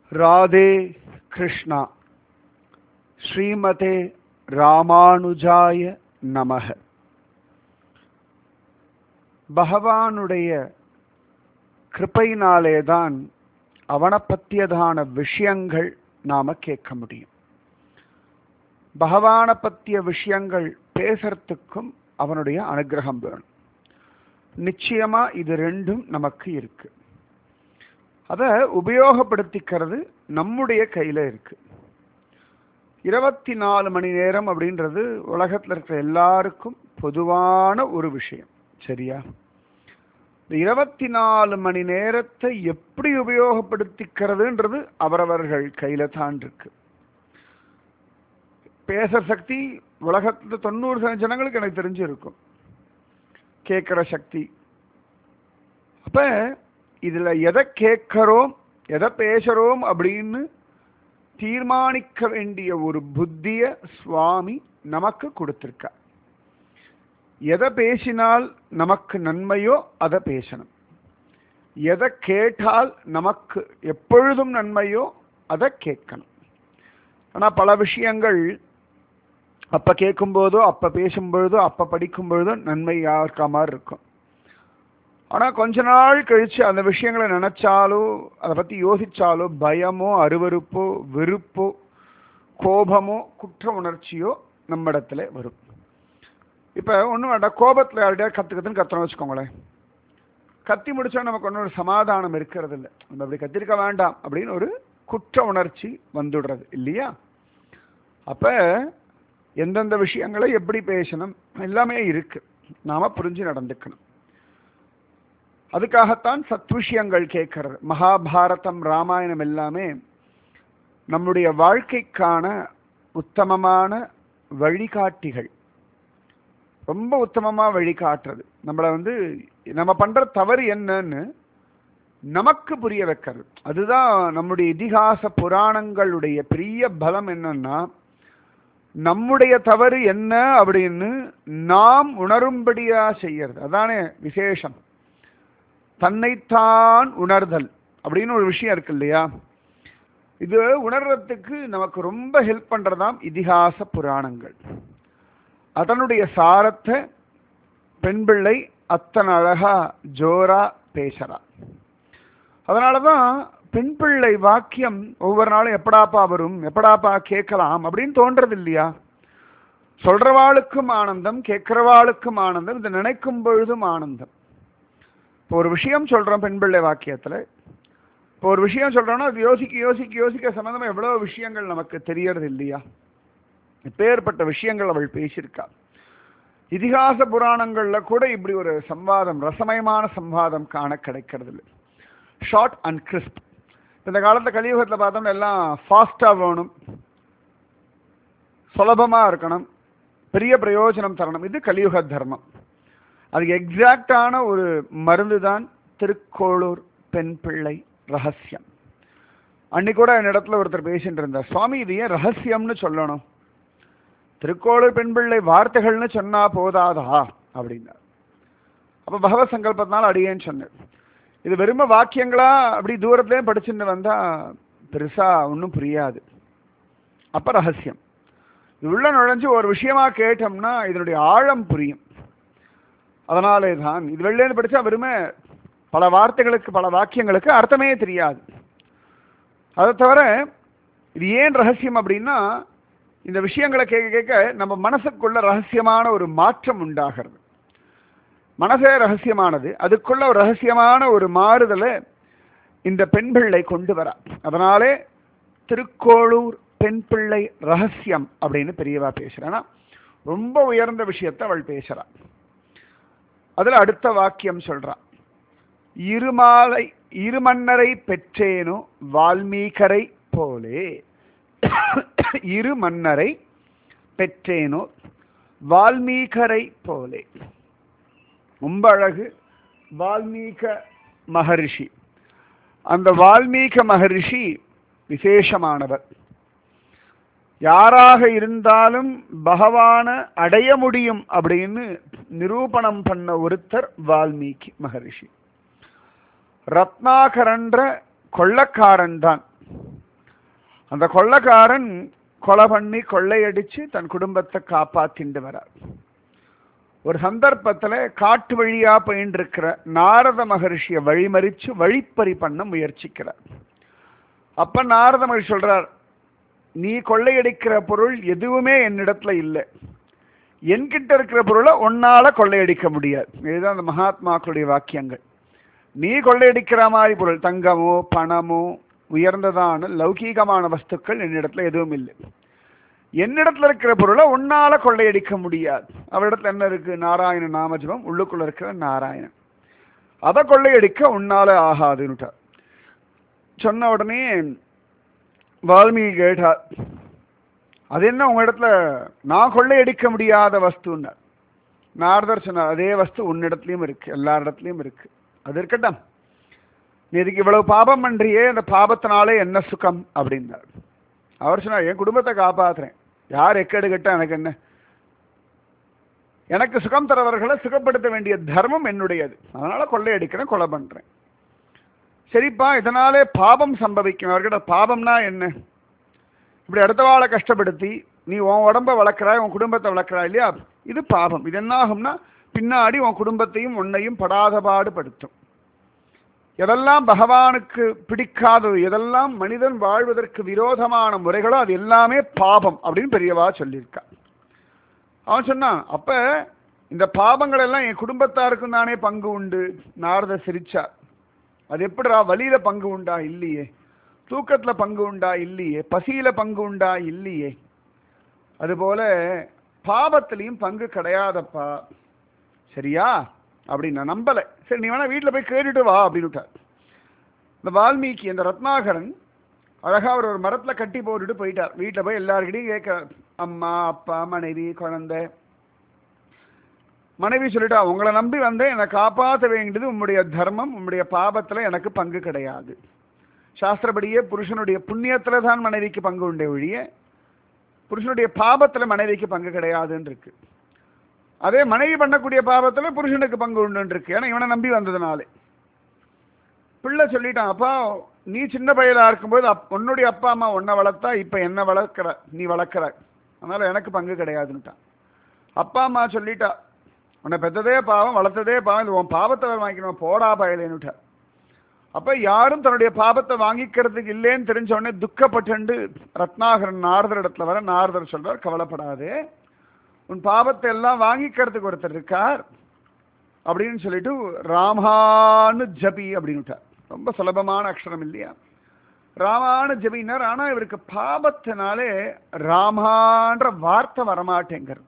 ராதே கிருஷ்ணா ஸ்ரீமதே ராமானுஜாய நமக பகவானுடைய கிருப்பையினாலே தான் அவனை பற்றியதான விஷயங்கள் நாம கேட்க முடியும் பகவானை பற்றிய விஷயங்கள் பேசுறதுக்கும் அவனுடைய அனுகிரகம் வேணும் நிச்சயமா இது ரெண்டும் நமக்கு இருக்கு அதை உபயோகப்படுத்திக்கிறது நம்முடைய கையில இருக்கு இருபத்தி நாலு மணி நேரம் அப்படின்றது உலகத்தில் இருக்கிற எல்லாருக்கும் பொதுவான ஒரு விஷயம் சரியா இந்த இருபத்தி நாலு மணி நேரத்தை எப்படி உபயோகப்படுத்திக்கிறதுன்றது அவரவர்கள் கையில தான் இருக்கு பேச சக்தி உலகத்துல தொண்ணூறு சதவீத ஜனங்களுக்கு எனக்கு தெரிஞ்சு இருக்கும் கேட்கிற சக்தி அப்ப இதுல எதை கேட்கிறோம் எதை பேசுறோம் அப்படின்னு தீர்மானிக்க வேண்டிய ஒரு புத்திய சுவாமி நமக்கு கொடுத்திருக்க எதை பேசினால் நமக்கு நன்மையோ அதை பேசணும் எதை கேட்டால் நமக்கு எப்பொழுதும் நன்மையோ அதை கேட்கணும் ஆனால் பல விஷயங்கள் அப்ப கேட்கும்போதோ அப்ப பேசும்பொழுதோ அப்ப படிக்கும் பொழுதோ நன்மை யாருக்கா மாதிரி இருக்கும் ஆனா கொஞ்ச நாள் கழிச்சு அந்த விஷயங்களை நினைச்சாலோ அதை பத்தி யோசிச்சாலோ பயமோ அருவருப்போ வெறுப்போ கோபமோ குற்ற உணர்ச்சியோ நம்ம இடத்துல வரும் இப்ப ஒன்றும் வேண்டாம் கோபத்துல யார்கிட்டயா கத்து கத்துன்னு கத்துறோம் வச்சுக்கோங்களேன் கத்தி முடிச்சா நமக்கு ஒன்றும் ஒரு சமாதானம் இருக்கிறது இல்லை நம்ம அப்படி கத்திருக்க வேண்டாம் அப்படின்னு ஒரு குற்ற உணர்ச்சி வந்துடுறது இல்லையா அப்ப எந்தெந்த விஷயங்களை எப்படி பேசணும் எல்லாமே இருக்கு நாம புரிஞ்சு நடந்துக்கணும் அதுக்காகத்தான் சத் விஷயங்கள் கேட்கறது மகாபாரதம் ராமாயணம் எல்லாமே நம்முடைய வாழ்க்கைக்கான உத்தமமான வழிகாட்டிகள் ரொம்ப உத்தமமா வழிகாட்டுறது நம்மளை வந்து நம்ம பண்ற தவறு என்னன்னு நமக்கு புரிய வைக்கிறது அதுதான் நம்முடைய இதிகாச புராணங்களுடைய பெரிய பலம் என்னன்னா நம்முடைய தவறு என்ன அப்படின்னு நாம் உணரும்படியா செய்யறது அதானே விசேஷம் தன்னைத்தான் உணர்தல் அப்படின்னு ஒரு விஷயம் இருக்கு இல்லையா இது உணர்றதுக்கு நமக்கு ரொம்ப ஹெல்ப் பண்றதாம் இதிகாச புராணங்கள் அதனுடைய சாரத்தை பெண் பிள்ளை அத்தனை அழகா ஜோரா பேசுறா அதனாலதான் பெண் பிள்ளை வாக்கியம் ஒவ்வொரு நாளும் எப்படாப்பா வரும் எப்படாப்பா கேட்கலாம் அப்படின்னு தோன்றது இல்லையா சொல்றவாளுக்கும் ஆனந்தம் கேட்கிறவாளுக்கும் ஆனந்தம் இதை நினைக்கும் பொழுதும் ஆனந்தம் இப்போ ஒரு விஷயம் சொல்றோம் பெண் பிள்ளை வாக்கியத்துல இப்போ ஒரு விஷயம் சொல்றோம்னா அது யோசிக்க யோசிக்க யோசிக்க சம்பந்தமா எவ்வளவு விஷயங்கள் நமக்கு தெரியறது இல்லையா எப்பேற்பட்ட விஷயங்கள் அவள் பேசியிருக்கா இதிகாச புராணங்கள்ல கூட இப்படி ஒரு சம்வாதம் ரசமயமான சம்வாதம் காண கிடைக்கிறது இல்லை ஷார்ட் அண்ட் கிறிஸ்ப் இந்த காலத்துல கலியுகத்தில் பார்த்தோம்னா எல்லாம் ஃபாஸ்டா வேணும் சுலபமா இருக்கணும் பெரிய பிரயோஜனம் தரணும் இது கலியுக தர்மம் அதுக்கு எக்ஸாக்டான ஒரு மருந்து தான் திருக்கோளூர் பெண் பிள்ளை ரகசியம் அன்னைக்கு கூட என்னிடத்துல ஒருத்தர் பேசிட்டு இருந்தார் சுவாமி இது ஏன் ரகசியம்னு சொல்லணும் திருக்கோளூர் பெண் பிள்ளை வார்த்தைகள்னு சொன்னா போதாதா அப்படின்னார் அப்ப பகவத் சங்கல்பத்தினால அடியேன்னு சொன்னேன் இது வெறும வாக்கியங்களா அப்படி தூரத்துலேயும் படிச்சுட்டு வந்தா பெருசா ஒன்றும் புரியாது அப்ப ரகசியம் இது உள்ள நுழைஞ்சு ஒரு விஷயமா கேட்டோம்னா இதனுடைய ஆழம் புரியும் அதனாலே தான் இது வெளிலேருந்து படிச்சா வெறுமே பல வார்த்தைகளுக்கு பல வாக்கியங்களுக்கு அர்த்தமே தெரியாது அதை தவிர இது ஏன் ரகசியம் அப்படின்னா இந்த விஷயங்களை கேட்க கேட்க நம்ம மனசுக்குள்ள ரகசியமான ஒரு மாற்றம் உண்டாகிறது மனசே ரகசியமானது அதுக்குள்ள ஒரு ரகசியமான ஒரு மாறுதலை இந்த பெண் பிள்ளை கொண்டு வர அதனாலே திருக்கோளூர் பெண் பிள்ளை ரகசியம் அப்படின்னு பெரியவா பேசுறேன்னா ரொம்ப உயர்ந்த விஷயத்தை அவள் பேசுறா அதுல அடுத்த வாக்கியம் சொல்றான் இருமாலை இருமன்னரை பெற்றேனோ வால்மீகரை போலே இரு மன்னரை பெற்றேனோ வால்மீகரை போலே ரொம்ப அழகு வால்மீக மகரிஷி அந்த வால்மீக மகரிஷி விசேஷமானவர் யாராக இருந்தாலும் பகவான அடைய முடியும் அப்படின்னு நிரூபணம் பண்ண ஒருத்தர் வால்மீகி மகரிஷி ரத்னாகரன்ற கொள்ளக்காரன் தான் அந்த கொள்ளைக்காரன் கொலை பண்ணி கொள்ளையடிச்சு தன் குடும்பத்தை காப்பாத்திண்டு வரார் ஒரு சந்தர்ப்பத்துல காட்டு வழியா போயின்னு இருக்கிற நாரத மகரிஷியை வழிமறிச்சு வழிப்பறி பண்ண முயற்சிக்கிறார் அப்ப நாரத மகரிஷி சொல்றார் நீ கொள்ளையடிக்கிற பொருள் எதுவுமே என்னிடத்துல இல்லை என்கிட்ட இருக்கிற பொருளை உன்னால கொள்ளையடிக்க முடியாது இதுதான் அந்த மகாத்மாக்களுடைய வாக்கியங்கள் நீ கொள்ளையடிக்கிற மாதிரி பொருள் தங்கமோ பணமோ உயர்ந்ததான லௌகீகமான வஸ்துக்கள் என்னிடத்துல எதுவும் இல்லை என்னிடத்துல இருக்கிற பொருளை உன்னால கொள்ளையடிக்க முடியாது அவரிடத்துல என்ன இருக்கு நாராயண நாமஜபம் உள்ளுக்குள்ள இருக்கிற நாராயணன் அதை கொள்ளையடிக்க உன்னால ஆகாதுன்னுட்டார் சொன்ன உடனே வால்மீகி கேட்டார் அது என்ன உங்க இடத்துல நான் கொள்ளையடிக்க முடியாத வஸ்துன்னார் நாரதர் சொன்னார் அதே வஸ்து உன்னிடத்துலயும் இருக்கு எல்லா இடத்துலயும் இருக்கு அது இருக்கட்டும் நீ இதுக்கு இவ்வளவு பாபம் பண்றியே அந்த பாபத்தினாலே என்ன சுகம் அப்படின்னார் அவர் சொன்னார் என் குடும்பத்தை காப்பாத்துறேன் யார் எக்கேடு கெட்டா எனக்கு என்ன எனக்கு சுகம் தரவர்களை சுகப்படுத்த வேண்டிய தர்மம் என்னுடையது அதனால கொள்ளையடிக்கிறேன் கொலை பண்றேன் சரிப்பா இதனாலே பாபம் சம்பவிக்கும் அவர்கிட்ட பாபம்னா என்ன இப்படி அடுத்த வாழை கஷ்டப்படுத்தி நீ உன் உடம்ப வளர்க்குறாய் உன் குடும்பத்தை வளர்க்குறாய் இல்லையா இது பாபம் இது என்ன ஆகும்னா பின்னாடி உன் குடும்பத்தையும் உன்னையும் படாத பாடுபடுத்தும் எதெல்லாம் பகவானுக்கு பிடிக்காதது எதெல்லாம் மனிதன் வாழ்வதற்கு விரோதமான முறைகளோ அது எல்லாமே பாபம் அப்படின்னு பெரியவா சொல்லியிருக்கா அவன் சொன்னான் அப்ப இந்த பாபங்கள் எல்லாம் என் குடும்பத்தாருக்கும் தானே பங்கு உண்டு நாரத சிரிச்சார் அது எப்படிடா வலியில பங்கு உண்டா இல்லையே தூக்கத்துல பங்கு உண்டா இல்லையே பசியில பங்கு உண்டா இல்லையே அதுபோல பாவத்திலையும் பங்கு கிடையாதப்பா சரியா அப்படின்னு நான் நம்பலை சரி நீ வேணா வீட்டில் போய் கேட்டுட்டு வா அப்படின்னு விட்டார் இந்த வால்மீகி அந்த ரத்னாகரன் அழகா அவர் ஒரு மரத்துல கட்டி போட்டுட்டு போயிட்டார் வீட்டில் போய் எல்லாருக்கிட்டையும் கேட்கிறார் அம்மா அப்பா மனைவி குழந்தை மனைவி சொல்லிட்டா உங்களை நம்பி வந்தேன் என்னை காப்பாற்ற வேண்டியது உம்முடைய தர்மம் உம்முடைய பாபத்துல எனக்கு பங்கு கிடையாது சாஸ்திரப்படியே புருஷனுடைய புண்ணியத்துல தான் மனைவிக்கு பங்கு உண்டே ஒழிய புருஷனுடைய பாபத்துல மனைவிக்கு பங்கு கிடையாதுன்னு இருக்கு அதே மனைவி பண்ணக்கூடிய பாவத்துல புருஷனுக்கு பங்கு உண்டுன்னு இருக்கு ஏன்னா இவனை நம்பி வந்ததுனாலே பிள்ளை சொல்லிட்டான் அப்பா நீ சின்ன பையலா இருக்கும்போது அப் உன்னுடைய அப்பா அம்மா உன்னை வளர்த்தா இப்ப என்ன வளர்க்கிற நீ வளர்க்கிற அதனால எனக்கு பங்கு கிடையாதுன்னுட்டான் அப்பா அம்மா சொல்லிட்டா உன்னை பெத்ததே பாவம் வளர்த்ததே பாவம் இது உன் பாவத்தை வாங்கிக்கணும் போடா பயலேன்னுட்டா அப்ப யாரும் தன்னுடைய பாபத்தை வாங்கிக்கிறதுக்கு இல்லைன்னு தெரிஞ்ச உடனே துக்கப்பட்டு ரத்னாகரன் நாரதர் இடத்துல வர நாரதர் சொல்றார் கவலைப்படாதே உன் பாவத்தை எல்லாம் வாங்கிக்கிறதுக்கு ஒருத்தர் இருக்கார் அப்படின்னு சொல்லிட்டு ராமானு ஜபி அப்படின்னு ரொம்ப சுலபமான அக்ஷரம் இல்லையா ராமானு ஜபினார் ஆனா இவருக்கு பாபத்தினாலே ராமான்ற வார்த்தை வரமாட்டேங்கிறது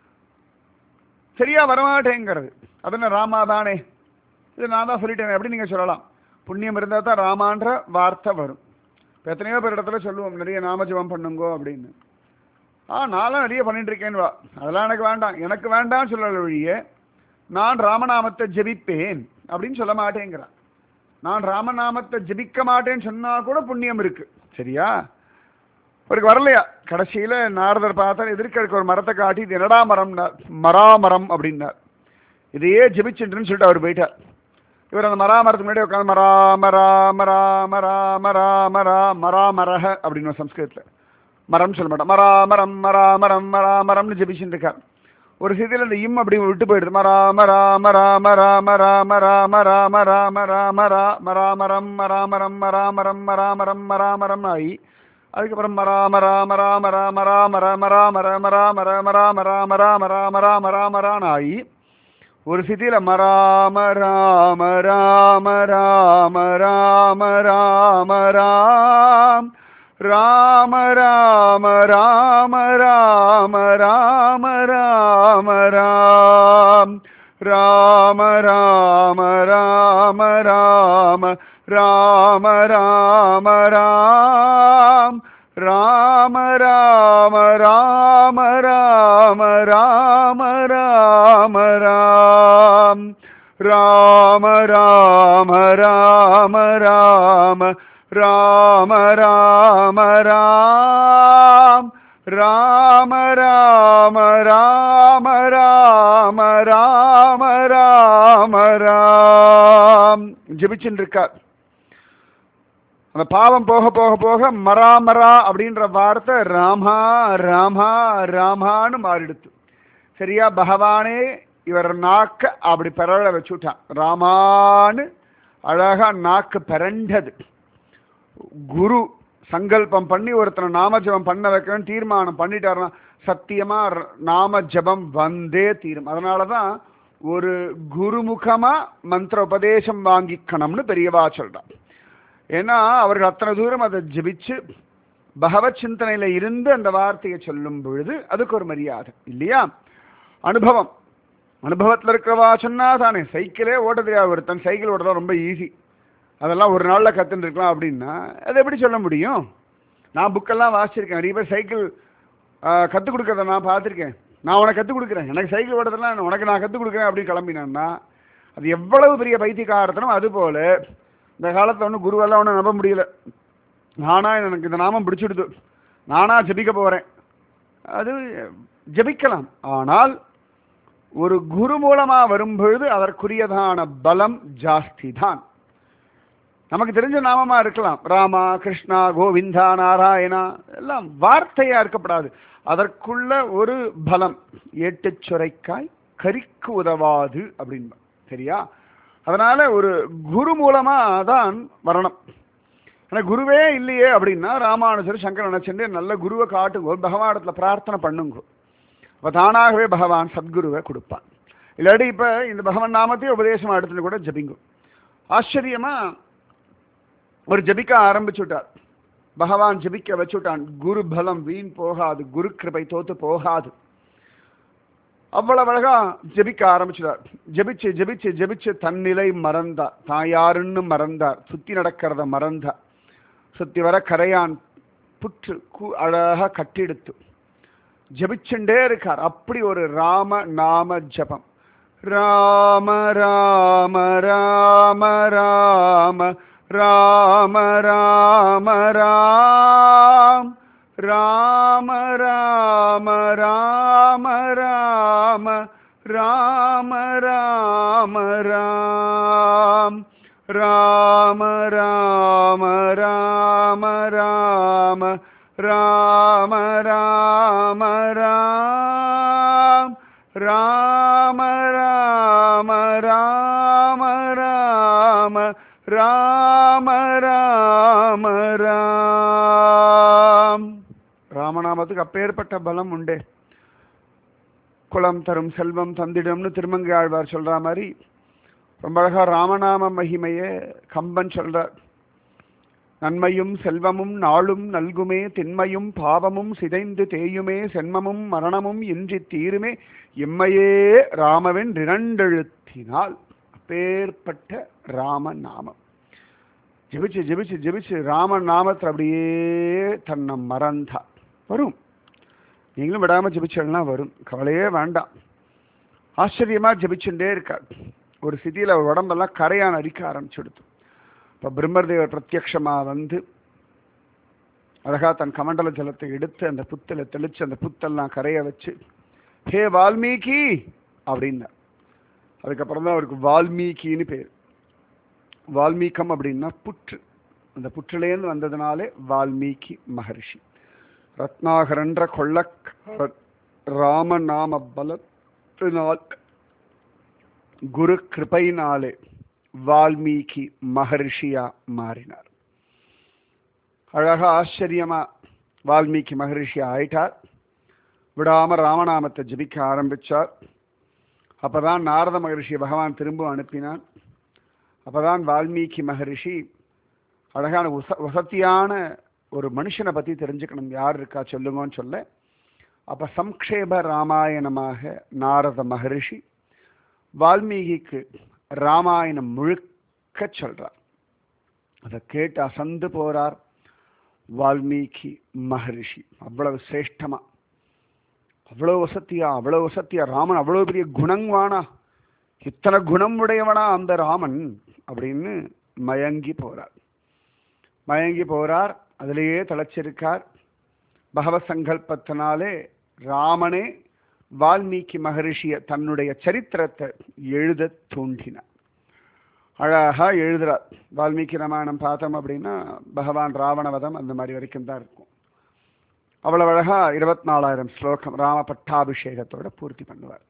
சரியா வரமாட்டேங்கிறது அது என்ன ராமா தானே இது நான் தான் சொல்லிட்டேன் எப்படி நீங்க சொல்லலாம் புண்ணியம் இருந்தால் தான் ராமான்ற வார்த்தை வரும் இப்போ எத்தனையோ பேர் இடத்துல சொல்லுவோம் நிறைய நாமஜபம் பண்ணுங்கோ அப்படின்னு ஆ நான்லாம் நிறைய பண்ணிட்டு இருக்கேன்னு வா அதெல்லாம் எனக்கு வேண்டாம் எனக்கு வேண்டாம்னு சொல்லல ஒழிய நான் ராமநாமத்தை ஜெபிப்பேன் அப்படின்னு சொல்ல மாட்டேங்கிறான் நான் ராமநாமத்தை ஜெபிக்க மாட்டேன்னு சொன்னா கூட புண்ணியம் இருக்கு சரியா அவருக்கு வரலையா கடைசியில நாரதர் பார்த்தா எதிர்க்க இருக்க ஒரு மரத்தை காட்டி இது என்னடா மரம்னார் மராமரம் அப்படின்னார் இதையே ஜெபிச்சுட்டுன்னு சொல்லிட்டு அவர் போயிட்டார் இவர் அந்த மராமரத்துக்கு முன்னாடி உட்காந்து மராம ராம ராம ராம ராம ரா மராமரஹ அப்படின்னு சம்ஸ்கிருதத்தில் மரம் சொல்ல மாட்டோம் மராமரம் மராமரம் மராமரம்னு ஜெபிச்சுட்டு இருக்கார் ஒரு சிதியில் அந்த இம் அப்படி விட்டு போயிடுது மராம ராம ராம ராம ராம ராம ராம ராம ராம ரா மராமரம் மராமரம் மராமரம் மராமரம் மராமரம் ஆகி அதுக்கப்புறம் மராம ராம ராம ராம ராம ராம ராம ராம ராம ராம ராம ராம ராம ராம ராம ராம ரான்னு ஆகி ஒரு சிதியில மராம ராம ராம ராம ராம ராம ராம் ராம ராம ராம ராம ராம ராம ராம் ராம ராம ராம ராம ராம ராம ராம் ராம ராம ராம ராம ராம ராம ராம் ராம ராம ராம ராம ராம ராம ராம் ராம ராம ராம ராம ராம ராம ராம் ஜெபிச்சுட்டு இருக்கார் அந்த பாவம் போக போக போக மராமரா அப்படின்ற வார்த்தை ராமா ராமா ராமான்னு மாறிடுத்து சரியா பகவானே இவர் நாக்க அப்படி பெறல வச்சுட்டான் ராமான்னு அழகா நாக்கு பிறண்டது குரு சங்கல்பம் பண்ணி ஒருத்தனை நாம ஜபம் பண்ண வைக்கணும்னு தீர்மானம் பண்ணிட்டாருன்னா சத்தியமா ர- நாம ஜபம் வந்தே தீரும் அதனாலதான் ஒரு குருமுகமா மந்திர உபதேசம் வாங்கிக்கணும்னு பெரியவா சொல்றான் ஏன்னா அவர்கள் அத்தனை தூரம் அதை ஜபிச்சு பகவத் சிந்தனையில இருந்து அந்த வார்த்தையை சொல்லும் பொழுது அதுக்கு ஒரு மரியாதை இல்லையா அனுபவம் அனுபவத்தில் இருக்கிறவா சொன்னா தானே சைக்கிளே ஓட்ட தெரியாது ஒருத்தன் சைக்கிள் ஓட்டுறது ரொம்ப ஈஸி அதெல்லாம் ஒரு நாளில் கற்றுன்னு இருக்கலாம் அப்படின்னா அதை எப்படி சொல்ல முடியும் நான் புக்கெல்லாம் வாசிச்சிருக்கேன் நிறைய பேர் சைக்கிள் கற்றுக் கொடுக்கறத நான் பார்த்துருக்கேன் நான் உனக்கு கற்றுக் கொடுக்குறேன் எனக்கு சைக்கிள் ஓட்டுறதுலாம் உனக்கு நான் கற்றுக் கொடுக்குறேன் அப்படின்னு கிளம்பினேன்னா அது எவ்வளவு பெரிய பைத்தியக்காரத்தனம் அதுபோல இந்த காலத்தில் ஒன்றும் குருவெல்லாம் ஒன்றும் நம்ப முடியல நானா எனக்கு இந்த நாமம் பிடிச்சிடுது நானா ஜெபிக்க போகிறேன் அது ஜெபிக்கலாம் ஆனால் ஒரு குரு மூலமா வரும்பொழுது அதற்குரியதான பலம் ஜாஸ்தி தான் நமக்கு தெரிஞ்ச நாமமா இருக்கலாம் ராமா கிருஷ்ணா கோவிந்தா நாராயணா எல்லாம் வார்த்தையா இருக்கப்படாது அதற்குள்ள ஒரு பலம் ஏட்டுச் சுரைக்காய் கரிக்கு உதவாது அப்படின்னு சரியா அதனால ஒரு குரு மூலமா தான் வரணும் ஆனா குருவே இல்லையே அப்படின்னா ராமானுஜர் சங்கர் நினைச்சுட்டு நல்ல குருவை காட்டுங்கோ பகவானத்துல பிரார்த்தனை பண்ணுங்க அப்ப தானாகவே பகவான் சத்குருவை கொடுப்பான் இல்லாட்டி இப்ப இந்த பகவான் நாமத்தையே உபதேசமா எடுத்துட்டு கூட ஜபிங்கும் ஆச்சரியமா ஒரு ஜபிக்க ஆரம்பிச்சுட்டார் பகவான் ஜபிக்க வச்சுட்டான் குரு பலம் வீண் போகாது குரு கிருபை தோத்து போகாது அவ்வளவு அழகா ஜெபிக்க ஆரம்பிச்சுட்டார் ஜெபிச்சு ஜெபிச்சு ஜெபிச்சு தன்னிலை மறந்தார் தான் யாருன்னு மறந்தார் சுத்தி நடக்கிறத மறந்தார் சுத்தி வர கரையான் புற்று கூ அழகா கட்டிடுத்து ஜெபிச்சுண்டே இருக்கார் அப்படி ஒரு ராம நாம ஜபம் ராம ராம ராம ராம ராம ராம ராம் ராம ராம ராம ராம ராம ராம ராம் ராம ராம ராம ராம ராம ராம ராம் ராம ராம ராம ராம ராம ராம ராம் ராமநாமத்துக்கு அப்பேற்பட்ட பலம் உண்டே குளம் தரும் செல்வம் தந்திடும்னு திருமங்கை ஆழ்வார் சொல்ற மாதிரி ரொம்ப அழகா ராமநாம மகிமையை கம்பன் சொல்றார் நன்மையும் செல்வமும் நாளும் நல்குமே திண்மையும் பாவமும் சிதைந்து தேயுமே சென்மமும் மரணமும் இன்றி தீருமே எம்மையே ராமவென் இரண்டெழுத்தினால் அப்பேற்பட்ட ராம நாமம் ஜெபிச்சு ஜெபிச்சு ஜெபிச்சு ராம நாமத்தில் அப்படியே தன்னை மறந்தா வரும் நீங்களும் விடாம ஜெபிச்சா வரும் கவலையே வேண்டாம் ஆச்சரியமா ஜெபிச்சுட்டே இருக்கார் ஒரு சிதியில அவர் உடம்பெல்லாம் கரையான் அரிக்க ஆரம்பிச்சுடுத்து இப்போ பிரம்மதேவர் பிரத்யக்ஷமா வந்து அழகா தன் கமண்டல ஜலத்தை எடுத்து அந்த புத்துல தெளிச்சு அந்த புத்தெல்லாம் கரைய வச்சு ஹே வால்மீகி அப்படின்னார் அதுக்கப்புறம் தான் அவருக்கு வால்மீகின்னு பேர் வால்மீகம் அப்படின்னா புற்று அந்த புற்றிலேருந்து வந்ததுனாலே வால்மீகி மகர்ஷி ரத்னாகரன்ற கொள்ளக்காரர் ராமநாம பலத்தினால் குரு கிருபையினாலே வால்மீகி மகர்ஷியா மாறினார் அழகா ஆச்சரியமா வால்மீகி மகரிஷி ஆயிட்டார் விடாம ராமநாமத்தை ஜபிக்க ஆரம்பிச்சார் அப்பதான் நாரத மகரிஷி பகவான் திரும்ப அனுப்பினான் அப்பதான் வால்மீகி மகரிஷி அழகான உச வசத்தியான ஒரு மனுஷனை பத்தி தெரிஞ்சுக்கணும் யார் இருக்கா சொல்லுங்கன்னு சொல்ல அப்ப சம்க்ஷேப ராமாயணமாக நாரத மகரிஷி வால்மீகிக்கு ராமாயணம் முழுக்க சொல்றார் அதை கேட்டு அசந்து போறார் வால்மீகி மகரிஷி அவ்வளவு சிரேஷ்டமா அவ்வளவு வசத்தியா அவ்வளவு வசத்தியா ராமன் அவ்வளவு பெரிய குணங்வானா இத்தனை குணம் உடையவனா அந்த ராமன் அப்படின்னு மயங்கி போறார் மயங்கி போறார் அதிலேயே தலைச்சிருக்கார் பகவத் சங்கல்பத்தினாலே ராமனே வால்மீகி மகரிஷிய தன்னுடைய சரித்திரத்தை எழுத தூண்டினார் அழகா எழுதுறார் வால்மீகி ராமாயணம் பார்த்தோம் அப்படின்னா பகவான் ராவணவதம் அந்த மாதிரி வரைக்கும் தான் இருக்கும் அவ்வளவு அழகா இருபத்தி நாலாயிரம் ஸ்லோகம் ராம பட்டாபிஷேகத்தோட பூர்த்தி பண்ணுவார்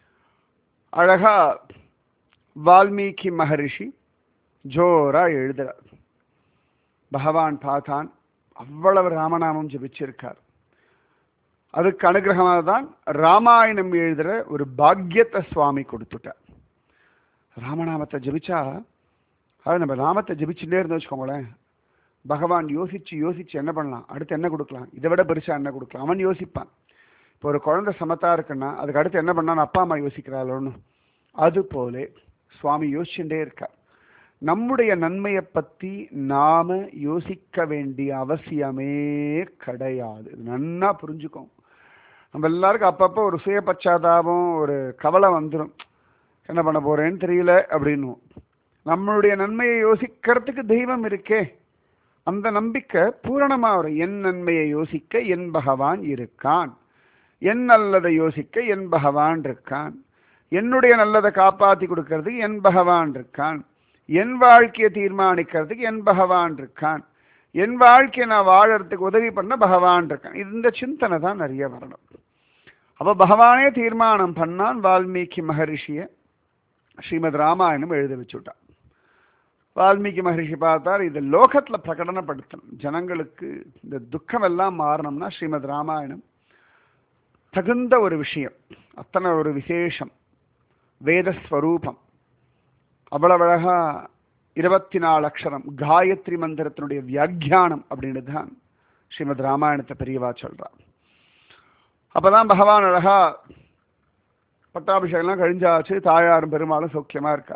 அழகா வால்மீகி மகரிஷி ஜோரா எழுதுறார் பகவான் பார்த்தான் அவ்வளவு ராமநாமம் ஜபிச்சிருக்கார் அதுக்கு அனுகிரகமாக தான் ராமாயணம் எழுதுற ஒரு பாக்கியத்தை சுவாமி கொடுத்துட்டார் ராமநாமத்தை ஜபிச்சா அது நம்ம நாமத்தை ஜபிச்சுட்டே இருந்து வச்சுக்கோங்களேன் பகவான் யோசிச்சு யோசிச்சு என்ன பண்ணலாம் அடுத்து என்ன கொடுக்கலாம் இதை விட பெருசா என்ன கொடுக்கலாம் அவன் யோசிப்பான் இப்போ ஒரு குழந்தை சமத்தா இருக்குன்னா அதுக்கு அடுத்து என்ன பண்ணான்னு அப்பா அம்மா யோசிக்கிறாளோன்னு அது போல சுவாமி யோசிச்சுட்டே இருக்கார் நம்முடைய நன்மையை பத்தி நாம யோசிக்க வேண்டிய அவசியமே கிடையாது இது நன்னா புரிஞ்சுக்கோங்க நம்ம எல்லாருக்கும் அப்பப்போ ஒரு சுய பச்சாதாபம் ஒரு கவலை வந்துடும் என்ன பண்ண போறேன்னு தெரியல அப்படின்னு நம்மளுடைய நன்மையை யோசிக்கிறதுக்கு தெய்வம் இருக்கே அந்த நம்பிக்கை பூரணமா வரும் என் நன்மையை யோசிக்க என் பகவான் இருக்கான் என் நல்லதை யோசிக்க என் பகவான் இருக்கான் என்னுடைய நல்லதை காப்பாத்தி கொடுக்கறதுக்கு என் பகவான் இருக்கான் என் வாழ்க்கையை தீர்மானிக்கிறதுக்கு என் பகவான் இருக்கான் என் வாழ்க்கையை நான் வாழறதுக்கு உதவி பண்ண பகவான் இருக்கான் இந்த சிந்தனை தான் நிறைய வரணும் அப்ப பகவானே தீர்மானம் பண்ணான் வால்மீகி மகரிஷிய ஸ்ரீமத் ராமாயணம் எழுத வச்சுட்டான் வால்மீகி மகரிஷி பார்த்தார் இது லோகத்துல பிரகடனப்படுத்தணும் ஜனங்களுக்கு இந்த துக்கம் எல்லாம் மாறணும்னா ஸ்ரீமத் ராமாயணம் தகுந்த ஒரு விஷயம் அத்தனை ஒரு விசேஷம் வேதஸ்வரூபம் அவ்வளவு அழகா இருபத்தி நாலு அக்ஷரம் காயத்ரி மந்திரத்தினுடைய வியாக்கியானம் அப்படின்னு தான் ஸ்ரீமத் ராமாயணத்தை பெரியவா சொல்றா அப்பதான் பகவான் அழகா பட்டாபிஷேகம்லாம் கழிஞ்சாச்சு தாயாரும் பெருமாளும் சௌக்கியமா இருக்கா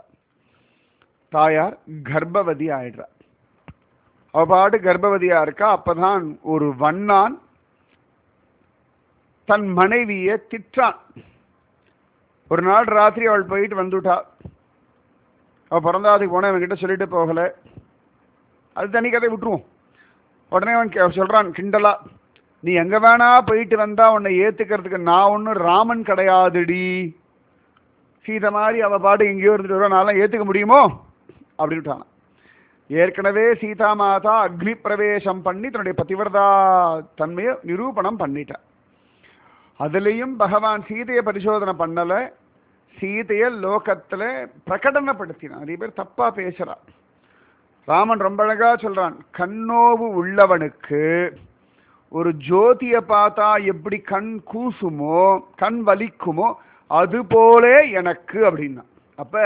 தாயார் கர்ப்பவதி ஆயிடுறா அவ பாட்டு கர்ப்பவதியா இருக்கா அப்பதான் ஒரு வண்ணான் தன் மனைவியை திட்டான் ஒரு நாள் ராத்திரி அவள் போயிட்டு வந்துட்டா அவ பிறந்தாதுக்கு போன இவன்கிட்ட சொல்லிட்டு போகல அது தனி கதை விட்டுருவோம் உடனே அவன் கே- சொல்றான் கிண்டலா நீ எங்க வேணா போயிட்டு வந்தா உன்னை ஏத்துக்கிறதுக்கு நான் ஒன்றும் ராமன் கிடையாதுடி சீதை மாதிரி அவ பாட்டு எங்கேயோ இருந்துட்டு வருவா நான்லாம் ஏத்துக்க முடியுமோ அப்படின்ட்டான் ஏற்கனவே சீதா மாதா அக்னி பிரவேசம் பண்ணி தன்னுடைய பதிவிரதா தன்மையை நிரூபணம் பண்ணிட்டா அதுலேயும் பகவான் சீதையை பரிசோதனை பண்ணல சீதையை லோகத்துல பிரகடனப்படுத்தினான் நிறைய பேர் தப்பா பேசுறா ராமன் ரொம்ப அழகா சொல்றான் கண்ணோவு உள்ளவனுக்கு ஒரு ஜோதியை பார்த்தா எப்படி கண் கூசுமோ கண் வலிக்குமோ அது போலே எனக்கு அப்படின்னா அப்ப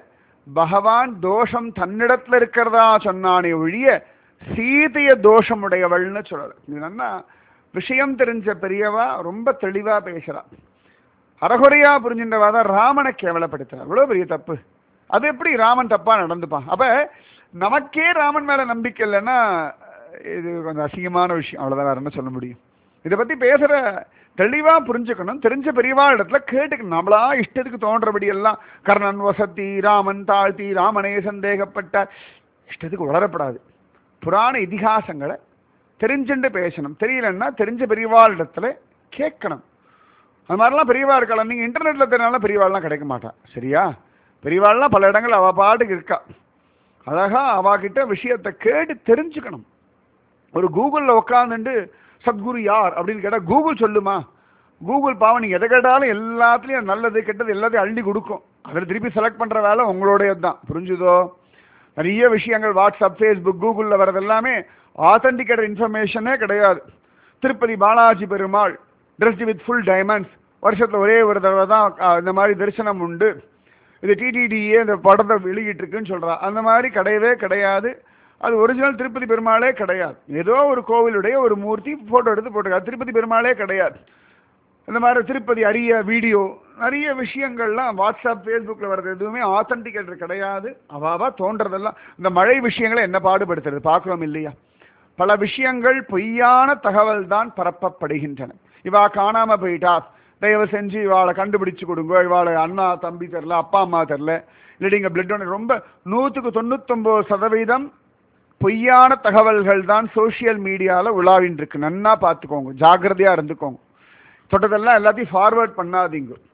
பகவான் தோஷம் தன்னிடத்துல இருக்கிறதா சொன்னானே ஒழிய சீதைய தோஷம் உடையவள்னு சொல்லல இது நல்லா விஷயம் தெரிஞ்ச பெரியவா ரொம்ப தெளிவா பேசுறா அறகுறையா புரிஞ்சின்றவா தான் ராமனை கேவலப்படுத்துறா இவ்வளவு பெரிய தப்பு அது எப்படி ராமன் தப்பா நடந்துப்பான் அப்ப நமக்கே ராமன் மேல நம்பிக்கை இல்லைன்னா இது கொஞ்சம் அசிங்கமான விஷயம் அவ்வளவுதான் வேற என்ன சொல்ல முடியும் இதை பத்தி பேசுற தெளிவா புரிஞ்சுக்கணும் தெரிஞ்ச பெரியவா இடத்துல கேட்டுக்கணும் நம்மளா இஷ்டத்துக்கு தோன்றபடி எல்லாம் கர்ணன் வசத்தி ராமன் தாழ்த்தி ராமனே சந்தேகப்பட்டார் இஷ்டத்துக்கு உளரப்படாது புராண இதிகாசங்களை தெரிஞ்சுண்டு பேசணும் தெரியலன்னா தெரிஞ்ச பெரியவாள் இடத்துல கேட்கணும் அது மாதிரிலாம் பெரியவா இருக்கலாம் நீங்க இன்டர்நெட்ல தெரியாலும் பெரியவாள்லாம் கிடைக்க மாட்டா சரியா பெரியவாள்லாம் பல இடங்கள் அவ பாட்டுக்கு இருக்கா அழகா அவகிட்ட விஷயத்தை கேட்டு தெரிஞ்சுக்கணும் ஒரு கூகுள்ல உட்காந்துட்டு சத்குரு யார் அப்படின்னு கேட்டா கூகுள் சொல்லுமா கூகுள் பாவம் நீங்க எதை கேட்டாலும் எல்லாத்துலயும் நல்லது கெட்டது எல்லாத்தையும் அள்ளி கொடுக்கும் அதில் திருப்பி செலக்ட் பண்ற வேலை உங்களுடையது தான் புரிஞ்சுதோ நிறைய விஷயங்கள் வாட்ஸ்அப் ஃபேஸ்புக் கூகுளில் வர்றது எல்லாமே ஆத்தன்டிகேட்டட் இன்ஃபர்மேஷனே கிடையாது Tirupati Balaji Perumal trust with full diamonds வருஷத்துல ஒரே ஒரு தடவை தான் அஹ், இந்த மாதிரி தரிசனம் உண்டு இது டிடிடிஏ இந்த படத்தை வெளியிட்டிருக்குன்னு சொல்றா அந்த மாதிரி கிடையவே கிடையாது அது ஒரிஜினல் திருப்பதி பெருமாளே கிடையாது ஏதோ ஒரு கோவிலுடைய ஒரு மூர்த்தி போட்டோ எடுத்து போட்டிருக்காரு திருப்பதி பெருமாளே கிடையாது இந்த மாதிரி திருப்பதி அரிய வீடியோ நிறைய விஷயங்கள்லாம் வாட்ஸ்அப் ஃபேஸ்புக்கில் வர்றது எதுவுமே ஆத்தன்டிகேட்டர் கிடையாது அவாவா தோன்றதெல்லாம் இந்த மழை விஷயங்களை என்ன பாடுபடுத்துறது பார்க்குறோம் இல்லையா பல விஷயங்கள் பொய்யான தகவல் தான் பரப்பப்படுகின்றன இவா காணாம போயிட்டா தயவு செஞ்சு இவாளை கண்டுபிடிச்சு கொடுங்க இவாளை அண்ணா தம்பி தெரில அப்பா அம்மா தெரில இல்லாட்டி இங்கே பிளட் ரொம்ப நூற்றுக்கு தொண்ணூத்தொம்பது சதவீதம் பொய்யான தகவல்கள் தான் சோஷியல் மீடியாவில் உலாவின் இருக்கு நன்னா பார்த்துக்கோங்க ஜாக்கிரதையா இருந்துக்கோங்க தொட்டதெல்லாம் எல்லாத்தையும் ஃபார்வர்ட் பண்ணாதீங்க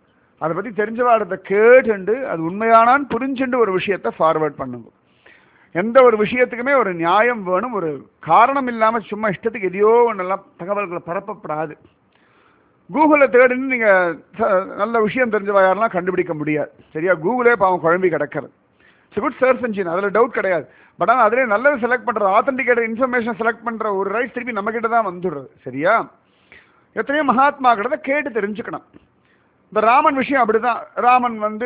அதை பத்தி தெரிஞ்சவாடத்தை கேட்டுண்டு அது உண்மையானான்னு புரிஞ்சுண்டு ஒரு விஷயத்தை ஃபார்வர்ட் பண்ணுங்க எந்த ஒரு விஷயத்துக்குமே ஒரு நியாயம் வேணும் ஒரு காரணம் இல்லாம சும்மா இஷ்டத்துக்கு எதையோ ஒன்றெல்லாம் தகவல்களை பரப்பப்படாது கூகுளில் தேடின்னு நீங்க ச- நல்ல விஷயம் தெரிஞ்சவா யாரெல்லாம் கண்டுபிடிக்க முடியாது சரியா கூகுளே பாவம் குழம்பி கிடக்கிறது இட்ஸ் குட் சர்ச் இன்ஜின் அதில் டவுட் கிடையாது பட் ஆனால் அதிலே நல்லது செலக்ட் பண்ற ஆத்தென்டிகேட்டட் இன்ஃபர்மேஷன் செலக்ட் பண்ற ஒரு ரைட் திருப்பி நம்ம கிட்ட தான் வந்துடுறது சரியா எத்தனையோ மகாத்மா கிட்ட கேட்டு தெரிஞ்சுக்கணும் இந்த ராமன் விஷயம் அப்படிதான் ராமன் வந்து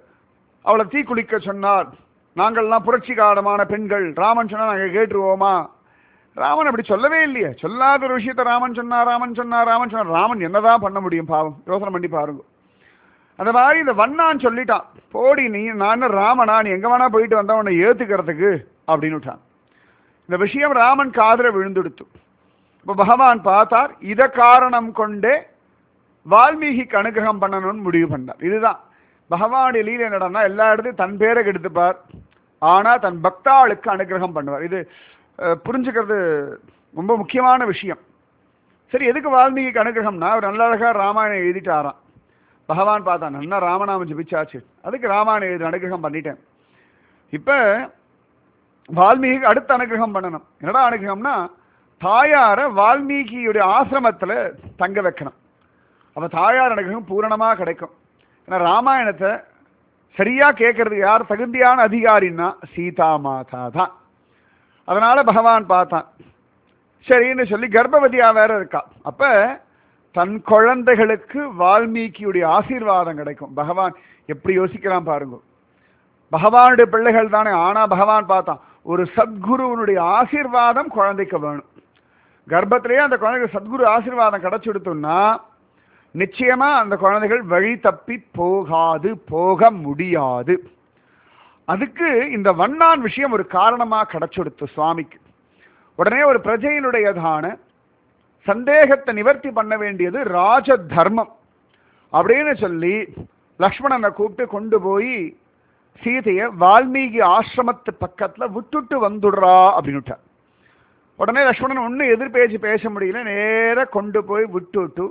அவளை தீக்குளிக்க சொன்னார் நாங்கள்லாம் புரட்சிகாரமான பெண்கள் ராமன் சொன்னா நாங்க கேட்டுருவோமா ராமன் அப்படி சொல்லவே இல்லையே சொல்லாத ஒரு விஷயத்த ராமன் சொன்னா ராமன் சொன்னா ராமன் சொன்னா ராமன் என்னதான் பண்ண முடியும் பாவம் யோசனை பண்ணி பாருங்க அந்த மாதிரி இந்த வண்ணான் சொல்லிட்டான் போடி நீ நான் என்ன ராமனா நீ எங்க வேணா போயிட்டு வந்தா உன்னை ஏத்துக்கிறதுக்கு அப்படின்னு விட்டான் இந்த விஷயம் ராமன் காதுல விழுந்துடுத்து இப்ப பகவான் பார்த்தார் இத காரணம் கொண்டே வால்மீகிக்கு அனுகிரகம் பண்ணணும்னு முடிவு பண்ணார் இதுதான் பகவானுடைய லீலை என்னடான்னா எல்லா இடத்தையும் தன் பேரை கெடுத்துப்பார் ஆனா தன் பக்தாளுக்கு அனுகிரகம் பண்ணுவார் இது அஹ், புரிஞ்சுக்கிறது ரொம்ப முக்கியமான விஷயம் சரி எதுக்கு வால்மீகிக்கு அனுகிரகம்னா அவர் நல்ல அழகா ராமாயணம் எழுதிட்டாராம் பகவான் பார்த்தான் நல்லா ராமநாமம் ஜபிச்சாச்சு அதுக்கு ராமாயணம் எழுதி அனுகிரகம் பண்ணிட்டேன் இப்ப வால்மீகிக்கு அடுத்த அனுகிரகம் பண்ணணும் என்னடா அனுகிரகம்னா தாயார வால்மீகியுடைய ஆசிரமத்துல தங்க வைக்கணும் அப்ப தாயார் அனுகிரகம் பூரணமா கிடைக்கும் ஏன்னா ராமாயணத்தை சரியா கேட்கறதுக்கு யார் தகுதியான அதிகாரின்னா சீதா மாதா தான் அதனால பகவான் பார்த்தான் சரின்னு சொல்லி கர்ப்பவதியா வேற இருக்கா அப்ப தன் குழந்தைகளுக்கு வால்மீகியுடைய ஆசீர்வாதம் கிடைக்கும் பகவான் எப்படி யோசிக்கிறான் பாருங்க பகவானுடைய பிள்ளைகள் தானே ஆனா பகவான் பார்த்தான் ஒரு சத்குருவனுடைய ஆசீர்வாதம் குழந்தைக்கு வேணும் கர்ப்பத்திலேயே அந்த குழந்தைக்கு சத்குரு ஆசீர்வாதம் கிடைச்சுடுத்தோம்னா நிச்சயமா அந்த குழந்தைகள் வழி தப்பி போகாது போக முடியாது அதுக்கு இந்த வண்ணான் விஷயம் ஒரு காரணமா கிடைச்சுடுத்து சுவாமிக்கு உடனே ஒரு பிரஜையினுடையதான சந்தேகத்தை நிவர்த்தி பண்ண வேண்டியது ராஜ தர்மம் அப்படின்னு சொல்லி லக்ஷ்மணனை கூப்பிட்டு கொண்டு போய் சீதையை வால்மீகி ஆசிரமத்து பக்கத்துல விட்டுட்டு வந்துடுறா அப்படின்னுட்டார் உடனே லக்ஷ்மணன் ஒன்றும் எதிர்பேச்சு பேச முடியல நேரா கொண்டு போய் விட்டுட்டு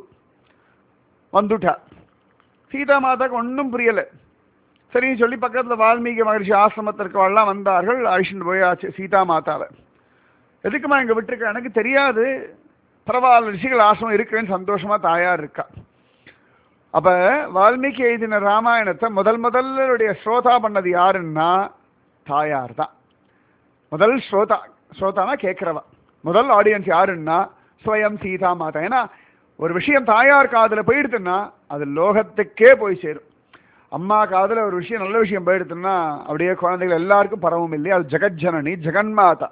வந்துட்டார் சீதா மாதாக்கு ஒன்றும் புரியல சரின்னு சொல்லி பக்கத்துல வால்மீகி மகர்ஷி ஆசிரமத்திற்கெல்லாம் வந்தார்கள் அழிச்சுட்டு போயாச்சு சீதா மாதாவை எதுக்குமா இங்க விட்டுருக்க எனக்கு தெரியாது பரவாயில்ல ரிஷிகள் ஆசிரமம் இருக்குன்னு சந்தோஷமா தாயார் இருக்கா அப்ப வால்மீகி எழுதின ராமாயணத்தை முதல் முதல்லுடைய ஸ்ரோதா பண்ணது யாருன்னா தாயார் தான் முதல் ஸ்ரோதா ஸ்ரோதானா கேட்கிறவா முதல் ஆடியன்ஸ் யாருன்னா ஸ்வயம் சீதா மாதா ஏன்னா ஒரு விஷயம் தாயார் காதுல போயிடுதுன்னா அது லோகத்துக்கே போய் சேரும் அம்மா காதுல ஒரு விஷயம் நல்ல விஷயம் போயிடுதுன்னா அப்படியே குழந்தைகள் எல்லாருக்கும் பரவும் இல்லையா அது ஜெகஜனனி ஜெகன்மாதா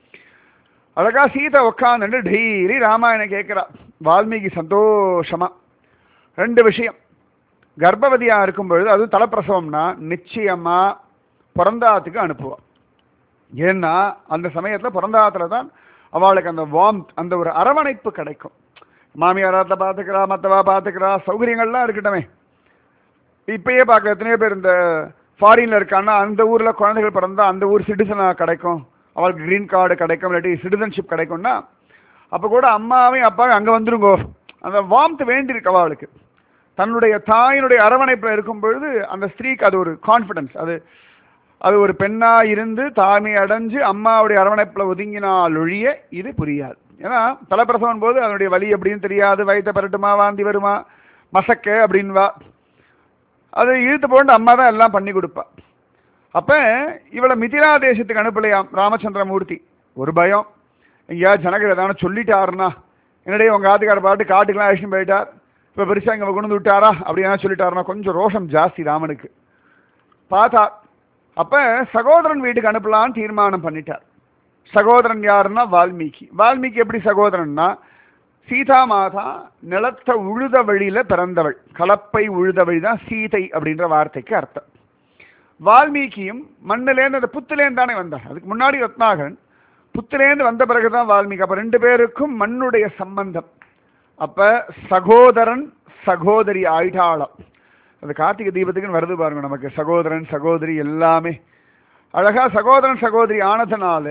அழகா சீதை உட்காந்துட்டு டெய்லி ராமாயணம் கேட்கிறா வால்மீகி சந்தோஷமா ரெண்டு விஷயம் கர்ப்பவதியா இருக்கும் பொழுது அதுவும் தலைப்பிரசவம்னா நிச்சயமா பிறந்தாத்துக்கு அனுப்புவா ஏன்னா அந்த சமயத்துல பிறந்தாத்துல தான் அவளுக்கு அந்த வார்ம் அந்த ஒரு அரவணைப்பு கிடைக்கும் மாமியாராத்துல பாத்துக்கிறா மத்தவா பாத்துக்கிறா சௌகரியங்கள்லாம் இருக்கட்டுமே இப்பயே பார்க்க எத்தனையோ பேர் இந்த ஃபாரின்ல இருக்கான்னா அந்த ஊர்ல குழந்தைகள் பிறந்தா அந்த ஊர் சிட்டிசனா கிடைக்கும் அவளுக்கு கிரீன் கார்டு கிடைக்கும் இல்லாட்டி சிட்டிசன்ஷிப் கிடைக்கும்னா அப்ப கூட அம்மாவையும் அப்பாவையும் அங்க வந்துருங்கோ அந்த வார்ம்த் வேண்டி இருக்கு அவளுக்கு தன்னுடைய தாயினுடைய அரவணைப்புல இருக்கும் பொழுது அந்த ஸ்திரீக்கு அது ஒரு கான்ஃபிடன்ஸ் அது அது ஒரு பெண்ணா இருந்து தாய்மை அடைஞ்சு அம்மாவுடைய அரவணைப்புல ஒதுங்கினால் ஒழிய இது புரியாது ஏன்னா தலைப்பிரசவம் போது அதனுடைய வலி எப்படின்னு தெரியாது வயிற்ற பரட்டுமா வாந்தி வருமா மசக்க அப்படின்வா அது இழுத்து போட்டு அம்மா தான் எல்லாம் பண்ணி கொடுப்பா அப்ப இவளை மிதிலா தேசத்துக்கு அனுப்பலையாம் ராமச்சந்திரமூர்த்தி ஒரு பயம் எங்கேயா ஜனகர் ஏதாவது சொல்லிட்டாருன்னா என்னடே உங்க ஆத்துக்கார பாட்டு காட்டுக்கெல்லாம் அழிச்சுட்டு போயிட்டார் இப்ப பெருசா இங்க கொண்டு வந்து விட்டாரா அப்படின்னா சொல்லிட்டாருன்னா கொஞ்சம் ரோஷம் ஜாஸ்தி ராமனுக்கு பார்த்தா அப்ப சகோதரன் வீட்டுக்கு அனுப்பலாம்னு தீர்மானம் பண்ணிட்டார் சகோதரன் யாருன்னா வால்மீகி வால்மீகி எப்படி சகோதரன்னா சீதா மாதா நிலத்த உழுத வழியில பிறந்தவள் கலப்பை உழுத வழி தான் சீதை அப்படின்ற வார்த்தைக்கு அர்த்தம் வால்மீகியும் மண்ணிலேருந்து அந்த புத்துலேருந்து தானே வந்தார் அதுக்கு முன்னாடி ரத்னாகரன் புத்துலேருந்து வந்த பிறகுதான் வால்மீகி அப்ப ரெண்டு பேருக்கும் மண்ணுடைய சம்பந்தம் அப்ப சகோதரன் சகோதரி ஆயிட்டாளம் அது கார்த்திகை தீபத்துக்குன்னு வருது பாருங்க நமக்கு சகோதரன் சகோதரி எல்லாமே அழகா சகோதரன் சகோதரி ஆனதுனால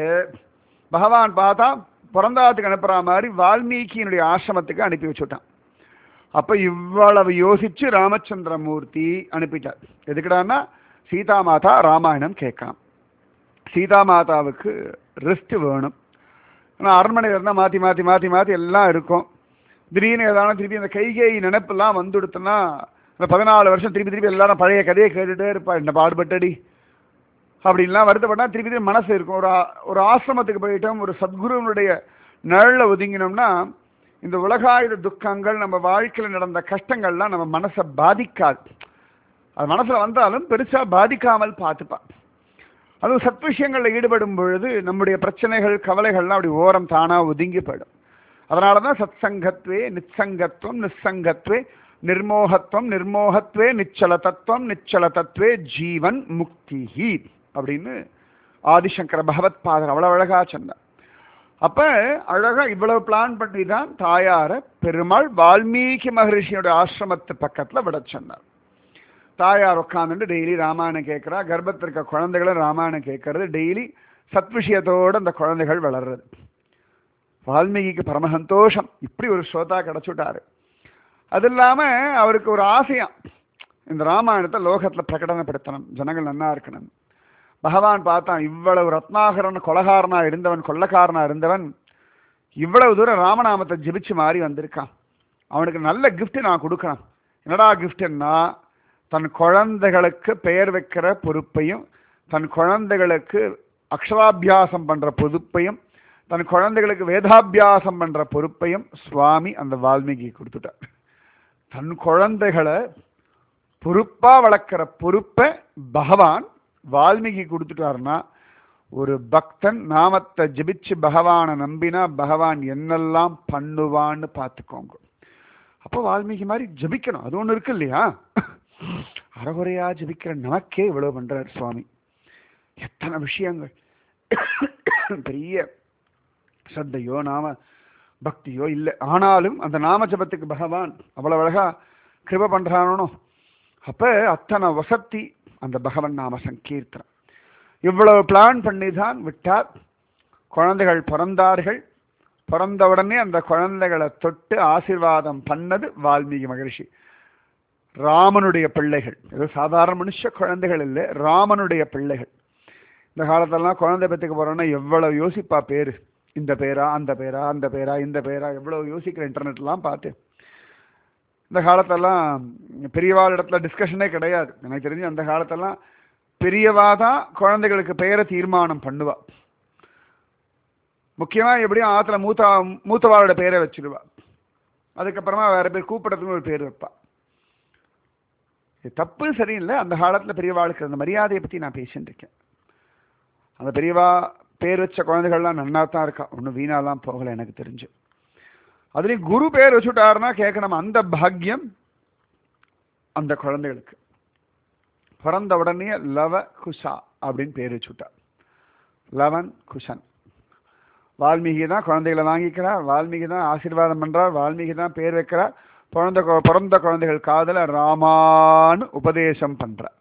பகவான் பார்த்தா பிறந்தாத்துக்கு அனுப்புற மாதிரி வால்மீகியினுடைய ஆசிரமத்துக்கு அனுப்பி வச்சுட்டான் அப்ப இவ்வளவு யோசிச்சு ராமச்சந்திரமூர்த்தி அனுப்பிட்டார் எதுக்குடான்னா சீதா மாதா ராமாயணம் கேட்கலாம் சீதா மாதாவுக்கு ரெஸ்ட் வேணும் ஆனால் அரண்மனையில் இருந்தால் மாற்றி மாற்றி மாற்றி மாற்றி எல்லாம் இருக்கும் திடீர்னு ஏதாவது திருப்பி அந்த கைகை நினைப்பெல்லாம் வந்துடுத்துன்னா அந்த பதினாலு வருஷம் திருப்பி திருப்பி எல்லாரும் பழைய கதையை கேட்டுட்டே இருப்பா என்ன பாடுபட்டடி அப்படின்லாம் வருத்தப்பட்டா திருப்பி திருப்பி மனசு இருக்கும் ஒரு ஆ- ஒரு ஆசிரமத்துக்கு போயிட்டோம் ஒரு சத்குருவனுடைய நிழல்ல ஒதுங்கினோம்னா இந்த உலகாயுத துக்கங்கள் நம்ம வாழ்க்கையில் நடந்த கஷ்டங்கள்லாம் நம்ம மனசை பாதிக்காது அது மனசுல வந்தாலும் பெருசா பாதிக்காமல் பார்த்துப்பா அதுவும் சத் விஷயங்களில் ஈடுபடும் பொழுது நம்முடைய பிரச்சனைகள் கவலைகள்லாம் அப்படி ஓரம் தானா ஒதுங்கி போயிடும் அதனால தான் சத் சங்கத்வே நிச்சங்கத்துவம் நிஸ்ஸங்கத்வே நிர்மோகத்துவம் நிர்மோகத்வே நிச்சல தத்துவம் நிச்சல தத்துவே ஜீவன் முக்திஹி அப்படின்னு ஆதிசங்கர பகவத் பாதர் அவ்வளவு அழகா சொன்னார் அப்ப அழகா இவ்வளவு பிளான் பண்ணி தான் தாயார பெருமாள் வால்மீகி மகரிஷியோட ஆசிரமத்து பக்கத்துல விட சொன்னார் தாயார் உட்காந்துட்டு டெய்லி ராமாயணம் கேட்குறா கர்ப்பத்தில் இருக்க குழந்தைகளும் ராமாயணம் கேட்கறது டெய்லி சத் விஷயத்தோட அந்த குழந்தைகள் வளர்றது வால்மீகிக்கு பரம சந்தோஷம் இப்படி ஒரு ஸ்ரோதா கிடைச்சுட்டாரு அது இல்லாம அவருக்கு ஒரு ஆசையாம் இந்த ராமாயணத்தை லோகத்துல பிரகடனப்படுத்தணும் ஜனங்கள் நன்னா இருக்கணும் பகவான் பார்த்தான் இவ்வளவு ரத்னாகரன் கொலகாரனா இருந்தவன் கொள்ளக்காரனா இருந்தவன் இவ்வளவு தூரம் ராமநாமத்தை ஜெபிச்சு மாறி வந்திருக்கான் அவனுக்கு நல்ல gift நான் கொடுக்கணும் என்னடா கிஃப்ட்னா தன் குழந்தைகளுக்கு பெயர் வைக்கிற பொறுப்பையும் தன் குழந்தைகளுக்கு அக்ஷராபியாசம் பண்ற பொறுப்பையும் தன் குழந்தைகளுக்கு வேதாபியாசம் பண்ற பொறுப்பையும் சுவாமி அந்த வால்மீகி கொடுத்துட்டார் தன் குழந்தைகளை பொறுப்பா வளர்க்கிற பொறுப்பை பகவான் வால்மீகி கொடுத்துட்டாருன்னா ஒரு பக்தன் நாமத்தை ஜெபிச்சு பகவானை நம்பினா பகவான் என்னெல்லாம் பண்ணுவான்னு பார்த்துக்கோங்க அப்போ வால்மீகி மாதிரி ஜெபிக்கணும் அது ஒண்ணு இருக்கு இல்லையா அறகுறையா ஜெபிக்கிற நமக்கே இவ்வளவு பண்றார் சுவாமி எத்தனை விஷயங்கள் பெரிய சத்தையோ நாம பக்தியோ இல்லை ஆனாலும் அந்த நாம ஜபத்துக்கு பகவான் அவ்வளவு அழகா கிருப பண்றானோ அப்ப அத்தனை வசத்தி அந்த பகவன் நாம சங்கீர்த்தனம் இவ்வளவு பிளான் பண்ணி தான் விட்டார் குழந்தைகள் பிறந்தார்கள் பிறந்த உடனே அந்த குழந்தைகளை தொட்டு ஆசீர்வாதம் பண்ணது வால்மீகி மகரிஷி ராமனுடைய பிள்ளைகள் ஏதோ சாதாரண மனுஷ குழந்தைகள் இல்லை ராமனுடைய பிள்ளைகள் இந்த காலத்தெல்லாம் குழந்தை பெற்றுக்க போறோம்னா எவ்வளவு யோசிப்பா பேரு இந்த பேரா அந்த பேரா அந்த பேரா இந்த பேரா எவ்வளவு யோசிக்கிற இன்டர்நெட்லாம் பார்த்து இந்த காலத்தெல்லாம் பெரியவாள் இடத்துல டிஸ்கஷனே கிடையாது எனக்கு தெரிஞ்சு அந்த காலத்தெல்லாம் பெரியவா தான் குழந்தைகளுக்கு பெயரை தீர்மானம் பண்ணுவா முக்கியமா எப்படியும் ஆத்துல மூத்தா மூத்தவாளோட பேரை வச்சிருவா அதுக்கப்புறமா வேற பேர் கூப்பிடறதுன்னு ஒரு பேர் வைப்பா இது தப்பு சரியில்லை அந்த காலத்துல பெரியவாளுக்கு அந்த மரியாதையை பத்தி நான் பேசிட்டு இருக்கேன் அந்த பெரியவா பேர் வச்ச குழந்தைகள்லாம் நன்னா தான் இருக்கா ஒன்றும் வீணாலாம் போகலை எனக்கு தெரிஞ்சு அதுலேயும் குரு பேர் வச்சுட்டாருன்னா கேட்கணும் அந்த பாக்கியம் அந்த குழந்தைகளுக்கு பிறந்த உடனே லவ குஷா அப்படின்னு பேர் வச்சுட்டார் லவன் குஷன் வால்மீகி தான் குழந்தைகளை வாங்கிக்கிறார் வால்மீகி தான் ஆசீர்வாதம் பண்றார் வால்மீகி தான் பேர் வைக்கிறார் பிறந்த கு- பிறந்த குழந்தைகள் காதல ராமான்னு உபதேசம் பண்றார்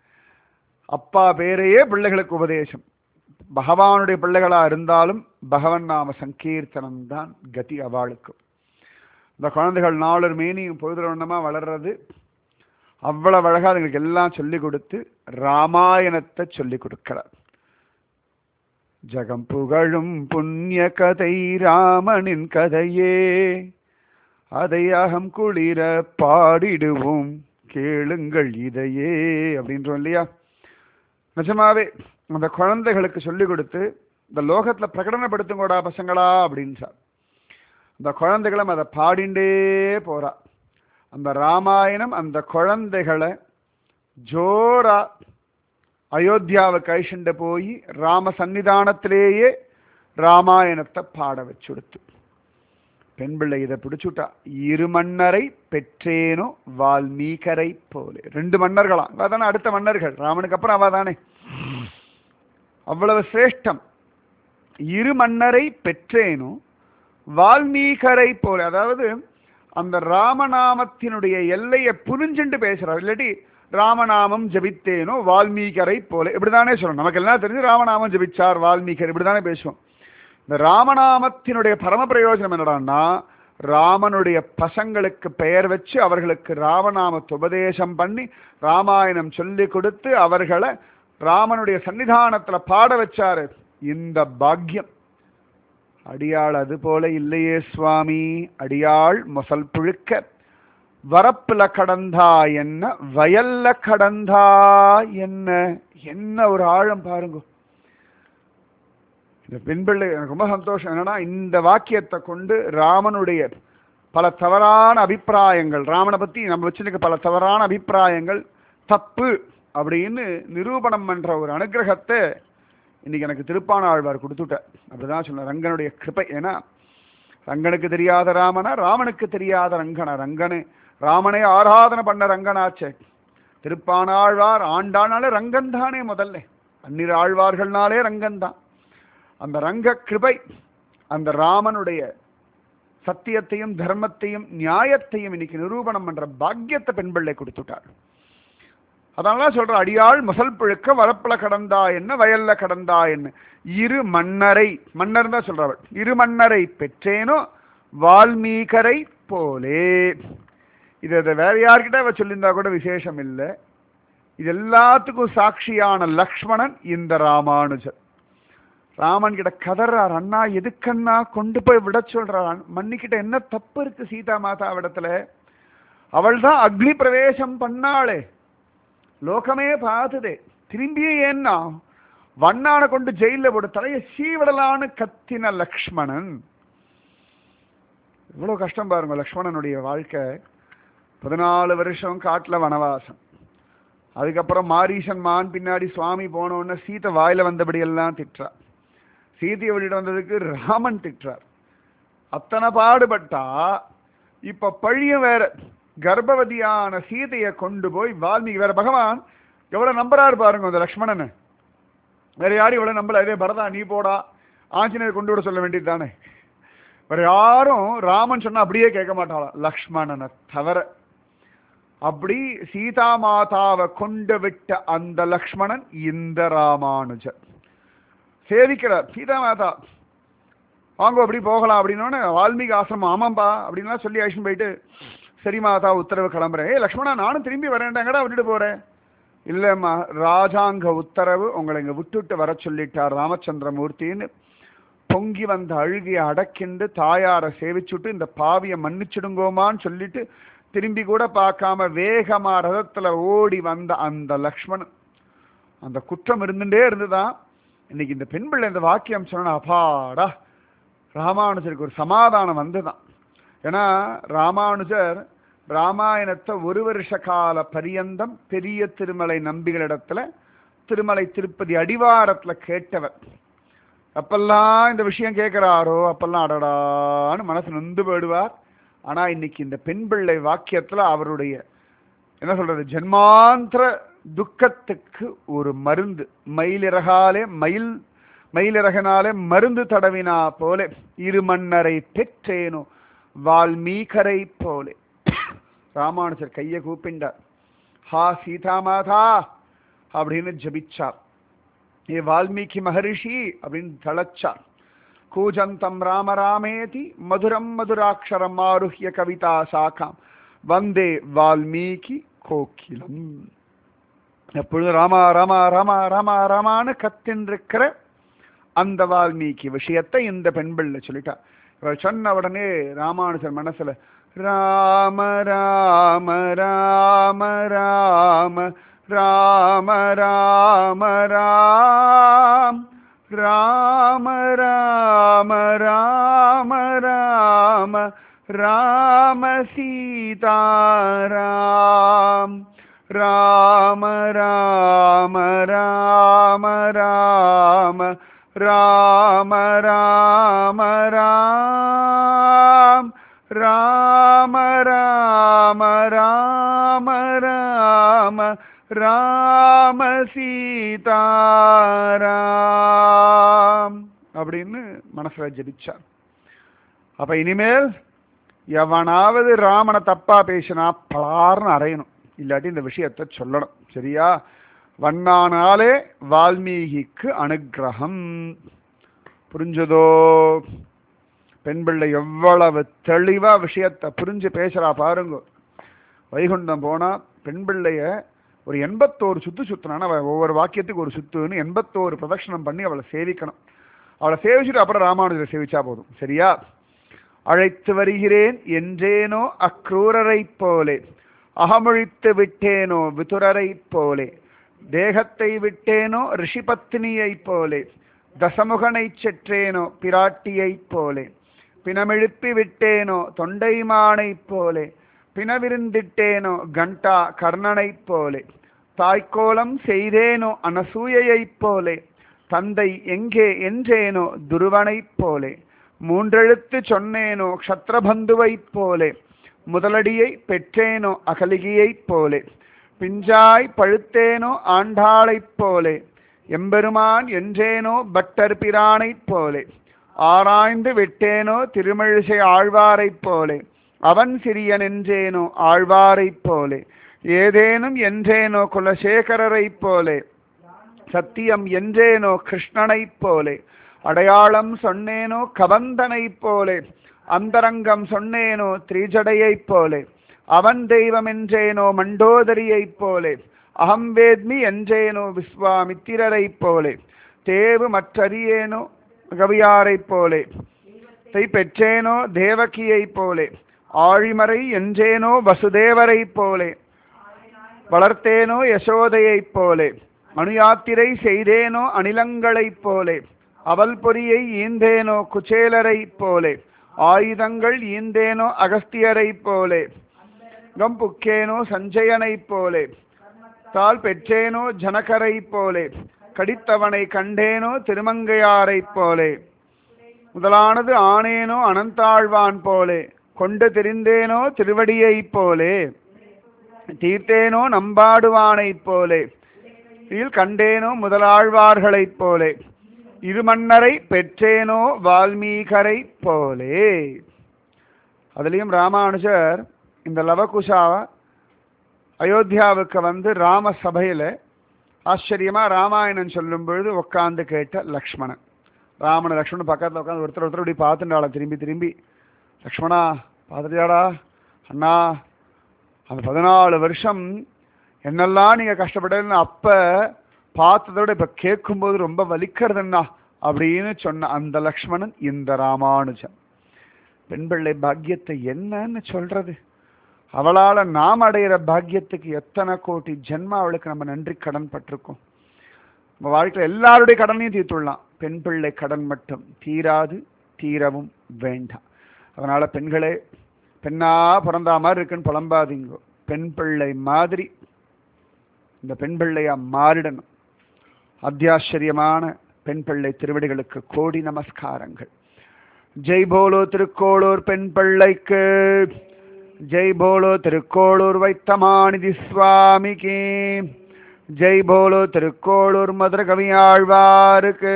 அப்பா பேரையே பிள்ளைகளுக்கு உபதேசம் பகவானுடைய பிள்ளைகளா இருந்தாலும் பகவன் நாம சங்கீர்த்தனம் தான் கதி அவளுக்கு இந்த குழந்தைகள் நாலு மேனியும் பொழுதுவண்ணமா வளர்றது அவ்வளவு அழகா அதுங்களுக்கு எல்லாம் சொல்லி கொடுத்து ராமாயணத்தை சொல்லி கொடுக்கிறார் ஜகம் புகழும் புண்ணிய கதை ராமனின் கதையே அதை அகம் குளிர பாடிடுவோம் கேளுங்கள் இதையே அப்படின்றோம் இல்லையா நிஜமாவே அந்த குழந்தைகளுக்கு சொல்லி கொடுத்து இந்த லோகத்துல பிரகடனப்படுத்துங்கோடா பசங்களா அப்படின்னு சார் அந்த குழந்தைகளும் அதை பாடிண்டே போறா அந்த ராமாயணம் அந்த குழந்தைகளை ஜோரா அயோத்தியாவுக்கு அழிச்சுண்டு போய் ராம சன்னிதானத்திலேயே ராமாயணத்தை பாட வச்சுடுத்து பெண் பிள்ளை இதை பிடிச்சுட்டா இரு மன்னரை பெற்றேனோ வால்மீகரை போலே ரெண்டு மன்னர்களாம் அவ தானே அடுத்த மன்னர்கள் ராமனுக்கு அப்புறம் அவ தானே அவ்வளவு சிரேஷ்டம் இரு மன்னரை பெற்றேனோ வால்மீகரை போல அதாவது அந்த ராமநாமத்தினுடைய எல்லையை புரிஞ்சுண்டு பேசுறார் இல்லாட்டி ராமநாமம் ஜபித்தேனோ வால்மீகரை போல இப்படிதானே சொல்லணும் நமக்கு எல்லாம் தெரிஞ்சு ராமநாமம் ஜபிச்சார் வால்மீகர் இப்படிதானே பேசுவோம் இந்த ராமநாமத்தினுடைய பரம பிரயோஜனம் என்னடான்னா ராமனுடைய பசங்களுக்கு பெயர் வச்சு அவர்களுக்கு ராமநாமத்தை உபதேசம் பண்ணி ராமாயணம் சொல்லி கொடுத்து அவர்களை ராமனுடைய சன்னிதானத்துல பாட வச்சாரு இந்த பாக்கியம் அடியாள் அது போல இல்லையே சுவாமி அடியாள் மொசல் புழுக்க வரப்புல கடந்தா என்ன வயல்ல கடந்தா என்ன என்ன ஒரு ஆழம் பாருங்க இந்த பெண்பிள்ளை எனக்கு ரொம்ப சந்தோஷம் என்னன்னா இந்த வாக்கியத்தை கொண்டு ராமனுடைய பல தவறான அபிப்பிராயங்கள் ராமனை பத்தி நம்ம வச்சிருக்க பல தவறான அபிப்பிராயங்கள் தப்பு அப்படின்னு நிரூபணம் பண்ற ஒரு அனுகிரகத்தை இன்னைக்கு எனக்கு திருப்பான ஆழ்வார் கொடுத்துட்டார் அப்படிதான் சொன்ன ரங்கனுடைய கிருபை ஏன்னா ரங்கனுக்கு தெரியாத ராமனா ராமனுக்கு தெரியாத ரங்கனா ரங்கனு ராமனை ஆராதனை பண்ண ரங்கனாச்சே திருப்பானாழ்வார் ஆண்டானாலே ரங்கன் தானே முதல்ல அந்நிற ஆழ்வார்கள்னாலே ரங்கன் தான் அந்த ரங்க கிருபை அந்த ராமனுடைய சத்தியத்தையும் தர்மத்தையும் நியாயத்தையும் இன்னைக்கு நிரூபணம் பண்ற பாக்கியத்தை பெண் பிள்ளை கொடுத்துட்டார் அதனால சொல்ற அடியாள் முசல் புழுக்க வரப்புல கடந்தா என்ன வயல்ல கடந்தா என்ன இரு மன்னரை மன்னர் தான் சொல்றவள் இரு மன்னரை பெற்றேனோ வால்மீகரை போலே இது அதை வேற யார்கிட்ட அவ சொல்லியிருந்தா கூட விசேஷம் இல்லை இது எல்லாத்துக்கும் சாட்சியான லக்ஷ்மணன் இந்த ராமானுஜர் ராமன் கிட்ட கதறார் அண்ணா எதுக்கண்ணா கொண்டு போய் விட சொல்றான் மன்னிக்கிட்ட என்ன தப்பு இருக்கு சீதா மாதா இடத்துல அவள் தான் அக்னி பிரவேசம் பண்ணாளே லோகமே பார்த்ததே திரும்பியே ஏன்னா வண்ணான கொண்டு ஜெயில போட்டு தலையை சீவிடலான்னு கத்தின லக்ஷ்மணன் இவ்வளவு கஷ்டம் பாருங்க லக்ஷ்மணனுடைய வாழ்க்கை பதினாலு வருஷம் காட்டுல வனவாசம் அதுக்கப்புறம் மாரீசன் மான் பின்னாடி சுவாமி போன உடனே சீதை வாயில வந்தபடி எல்லாம் திட்டுறா சீதையை வெளியிட வந்ததுக்கு ராமன் திட்டுறார் அத்தனை பாடுபட்டா இப்ப பழியும் வேற கர்ப்பவதியான சீதையை கொண்டு போய் வால்மீகி வேற பகவான் எவ்வளவு நம்புறாரு பாருங்க அந்த லக்ஷ்மணனை வேற யாரும் இவ்வளவு நம்பல இதே பரதா நீ போடா ஆஞ்சநேயர் கொண்டு விட சொல்ல வேண்டியது தானே வேற யாரும் ராமன் சொன்னா அப்படியே கேட்க மாட்டாளாம் லக்ஷ்மணனை தவிர அப்படி சீதா மாதாவை கொண்டு விட்ட அந்த லக்ஷ்மணன் இந்த ராமானுஜர் சேவிக்கிறார் சீதா மாதா வாங்க அப்படி போகலாம் அப்படின்னோடனே வால்மீகி ஆசிரமம் ஆமாம்பா அப்படின்லாம் சொல்லி அழிச்சுன்னு போயிட்டு சரி மாதா உத்தரவு கிளம்புறேன் ஏ லக்ஷ்மணா நானும் திரும்பி வரேன்டாங்கடா விட்டுட்டு போறேன் இல்லைம்மா ராஜாங்க உத்தரவு உங்களை இங்க விட்டுட்டு வர சொல்லிட்டார் ராமச்சந்திரமூர்த்தின்னு பொங்கி வந்த அழுகிய அடக்கிண்டு தாயாரை சேவிச்சுட்டு இந்த பாவியை மன்னிச்சிடுங்கோமான்னு சொல்லிட்டு திரும்பி கூட பார்க்காம வேகமா ரதத்துல ஓடி வந்த அந்த லக்ஷ்மணன் அந்த குற்றம் இருந்துட்டே இருந்துதான் இன்னைக்கு இந்த பெண் பிள்ளை இந்த வாக்கியம் சொன்னா அப்பாடா ராமானுஜருக்கு ஒரு சமாதானம் வந்துதான் ஏன்னா ராமானுஜர் ராமாயணத்தை ஒரு வருஷ கால பரியந்தம் பெரிய திருமலை நம்பிகளிடத்துல திருமலை திருப்பதி அடிவாரத்துல கேட்டவர் அப்பெல்லாம் இந்த விஷயம் கேட்கிறாரோ அப்பெல்லாம் அடடான்னு மனசு நொந்து போயிடுவார் ஆனா இன்னைக்கு இந்த பெண் பிள்ளை வாக்கியத்துல அவருடைய என்ன சொல்றது ஜென்மாந்திர துக்கத்துக்கு ஒரு மருந்து மயிலிறகாலே மயில் மயிலிறகனாலே மருந்து தடவினா போல இரு மன்னரை பெற்றேனோ வால்மீகரை போலே ராமானுஜர் கையை கூப்பிண்டார் ஹா சீதா மாதா அப்படின்னு ஜபிச்சார் ஏ வால்மீகி மகரிஷி அப்படின்னு தளச்சார் கூஜந்தம் ராம ராமேதி மதுரம் மதுராட்சரம் ஆருஹ்ய கவிதா சாக்காம் வந்தே வால்மீகி கோகிலம் எப்பொழுதும் ராமா ராமா ராமா ராமா ராமான்னு கத்தின்றிருக்கிற அந்த வால்மீகி விஷயத்தை இந்த பெண் பிள்ளை சொல்லிட்டா இவள் சொன்ன உடனே ராமானுஜர் மனசுல ராம ராம ராம ராம ராம ராம ராம் ராம ராம ராம ராம ராம சீதாராம் ராம ராம ராம ராம ராம ராம ராம் ராம ராம ராம ராம ராம சீதாராம் அப்படின்னு மனசுல ஜபிச்சார் அப்ப இனிமேல் எவனாவது ராமனை தப்பா பேசினா பலார்னு அறையணும் இல்லாட்டி இந்த விஷயத்தை சொல்லணும் சரியா வண்ணானாலே வால்மீகிக்கு அனுகிரகம் புரிஞ்சதோ பெண் பிள்ளை எவ்வளவு தெளிவா விஷயத்தை புரிஞ்சு பேசுறா பாருங்க வைகுண்டம் போனா பெண் பிள்ளைய ஒரு எண்பத்தோரு சுத்து சுத்தினான அவ ஒவ்வொரு வாக்கியத்துக்கு ஒரு சுத்துன்னு எண்பத்தோரு பிரதட்சணம் பண்ணி அவளை சேவிக்கணும் அவளை சேவிச்சுட்டு அப்புறம் ராமானுஜரை சேவிச்சா போதும் சரியா அழைத்து வருகிறேன் என்றேனோ அக்ரூரரைப் போலே அகமொழித்து விட்டேனோ விதுரரைப் போலே தேகத்தை விட்டேனோ ரிஷிபத்னியைப் போலே தசமுகனைச் செற்றேனோ பிராட்டியைப் போலே பிணமெழுப்பி விட்டேனோ தொண்டைமானைப் போலே பிணவிருந்திட்டேனோ கண்டா கர்ணனைப் போலே தாய்க்கோலம் செய்தேனோ அனசூயைப் போலே தந்தை எங்கே என்றேனோ துருவனைப் போலே மூன்றெழுத்து சொன்னேனோ க்ஷத்ரபந்துவைப் போலே முதலடியை பெற்றேனோ அகலிகையைப் போலே பிஞ்சாய் பழுத்தேனோ ஆண்டாளைப் போலே எம்பெருமான் என்றேனோ பட்டர் பிரானைப் போலே ஆராய்ந்து விட்டேனோ திருமழிசை ஆழ்வாரைப் போலே அவன் சிறியன் என்றேனோ ஆழ்வாரைப் போலே ஏதேனும் என்றேனோ குலசேகரரைப் போலே சத்தியம் என்றேனோ கிருஷ்ணனைப் போலே அடையாளம் சொன்னேனோ கபந்தனைப் போலே அந்தரங்கம் சொன்னேனோ திரிஜடையைப் போலே அவன் தெய்வம் என்றேனோ மண்டோதரியைப் போலே அகம் வேத்மி என்றேனோ விஸ்வாமித்திரரைப் போலே தேவு மற்றறியேனோ கவியாரைப் போலே தை பெற்றேனோ தேவகியைப் போலே ஆழிமறை என்றேனோ வசுதேவரைப் போலே வளர்த்தேனோ யசோதையைப் போலே அணுயாத்திரை செய்தேனோ அணிலங்களைப் போலே அவல் பொறியை ஈந்தேனோ குச்சேலரைப் போலே ஆயுதங்கள் ஈந்தேனோ அகஸ்தியரைப் போலே கம்புக்கேனோ சஞ்சயனைப் போலே தால் பெற்றேனோ ஜனகரைப் போலே கடித்தவனை கண்டேனோ திருமங்கையாரைப் போலே முதலானது ஆனேனோ அனந்தாழ்வான் போலே கொண்டு திரிந்தேனோ திருவடியைப் போலே தீர்த்தேனோ நம்பாடுவானைப் போலே இதில் கண்டேனோ முதலாழ்வார்களைப் போலே இருமன்னரை பெற்றேனோ வால்மீகரைப் போலே அதுலேயும் ராமானுஜர் இந்த லவகுஷா அயோத்தியாவுக்கு வந்து ராம சபையில் ஆச்சரியமா ராமாயணம் சொல்லும் பொழுது உட்காந்து கேட்ட லக்ஷ்மணன் ராமன் லக்ஷ்மணன் பக்கத்தில் உட்காந்து ஒருத்தர் ஒருத்தர் இப்படி பார்த்துட்டாளா திரும்பி திரும்பி லக்ஷ்மணா பார்த்துட்டியாடா அண்ணா அந்த பதினாலு வருஷம் என்னெல்லாம் நீங்கள் கஷ்டப்பட்டதுன்னு அப்போ பார்த்ததை விட இப்போ கேட்கும்போது ரொம்ப வலிக்கிறதுண்ணா அப்படின்னு சொன்ன அந்த லக்ஷ்மணன் இந்த ராமானுஜன் பெண் பிள்ளை பாக்கியத்தை என்னன்னு சொல்றது அவளால் நாம் அடையிற பாக்கியத்துக்கு எத்தனை கோடி ஜென்ம அவளுக்கு நம்ம நன்றி கடன் பட்டிருக்கோம் நம்ம வாழ்க்கையில் எல்லாருடைய கடனையும் தீர்த்துடலாம் பெண் பிள்ளை கடன் மட்டும் தீராது தீரவும் வேண்டாம் அதனால பெண்களே பெண்ணா பிறந்தா மாதிரி இருக்குன்னு புலம்பாதீங்க பெண் பிள்ளை மாதிரி இந்த பெண் பிள்ளையா மாறிடணும் அத்தியாச்சரியமான பெண் பிள்ளை திருவடிகளுக்கு கோடி நமஸ்காரங்கள் ஜெய் போலோ திருக்கோளூர் பெண் பிள்ளைக்கு ஜெய் போலோ திருக்கோளூர் வைத்தமாநிதி சுவாமிக்கு ஜெய் போலோ திருக்கோளூர் மதுர கவியாழ்வாருக்கு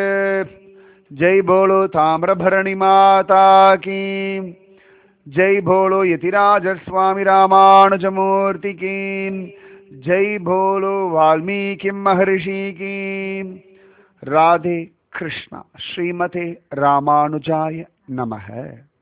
ஜெய் போலோ தாமிரபரணி மாதா கீ ஜெய் போலோ யதிராஜர் சுவாமி ராமானுஜமூர்த்தி கீ ஜெய் போலோ வால்மீகி மகர்ஷி கீ ராதே கிருஷ்ணா ஸ்ரீமதே ராமானுஜாய நமः